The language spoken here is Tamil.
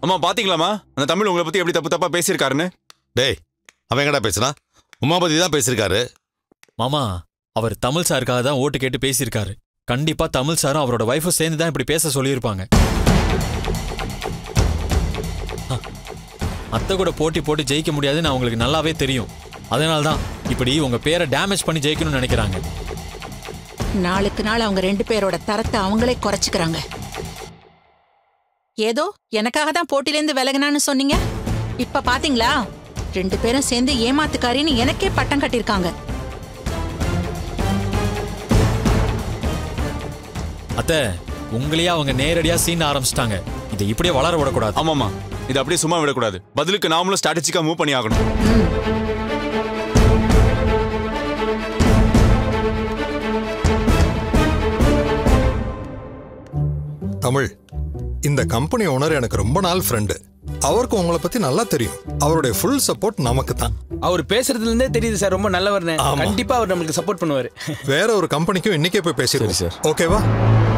அம்மா பாத்தீங்களாமா அந்த தமிழ் உங்களை பத்தி எப்படி தப்பு தப்பா பேசியிருக்காருன்னு டேய் அவன் எங்கடா பேசுனா உமா பத்தி தான் பேசியிருக்காரு மாமா அவர் தமிழ் சாருக்காக தான் ஓட்டு கேட்டு பேசியிருக்காரு கண்டிப்பா தமிழ் சாரும் அவரோட ஒய்ஃபும் சேர்ந்து தான் இப்படி பேச சொல்லியிருப்பாங்க அ, அத்தை கூட போட்டி போட்டு ஜெயிக்க முடியாதுன்னு அவங்களுக்கு நல்லாவே தெரியும் அதனால தான் இப்படி உங்க பேரை டேமேஜ் பண்ணி ஜெயிக்கணும்னு நினைக்கிறாங்க நாளுக்கு நாள் அவங்க ரெண்டு பேரோட தரத்தை அவங்களே குறைச்சுக்கிறாங்க ஏதோ எனக்காக தான் போட்டிலேருந்து விலகினான்னு சொன்னீங்க இப்ப பாத்தீங்களா ரெண்டு பேரும் சேர்ந்து ஏமாத்துக்காரின்னு எனக்கே பட்டம் கட்டியிருக்காங்க அத்தை உங்களையே அவங்க நேரடியா சீன் ஆரம்பிச்சிட்டாங்க இதை இப்படியே வளர விடக்கூடாது ஆமாமா இதை அப்படியே சும்மா விடக்கூடாது பதிலுக்கு நாமளும் ஸ்ட்ராட்டஜிக்கா மூவ் பண்ணி ஆகணும் தமிழ் இந்த கம்பெனி ஓனர் எனக்கு ரொம்ப நாள் ஃப்ரெண்டு அவருக்கு உங்களை பத்தி நல்லா தெரியும் அவருடைய ஃபுல் சப்போர்ட் நமக்கு தான் அவர் பேசுறதுல இருந்தே தெரியுது சார் ரொம்ப நல்லவர்னு ஆமா. கண்டிப்பா அவர் நம்மளுக்கு சப்போர்ட் பண்ணுவாரு வேற ஒரு கம்பெனிக்கும் இன்னைக்கே போய் பேசிடுவோம் சரி, சார். ஓகேவா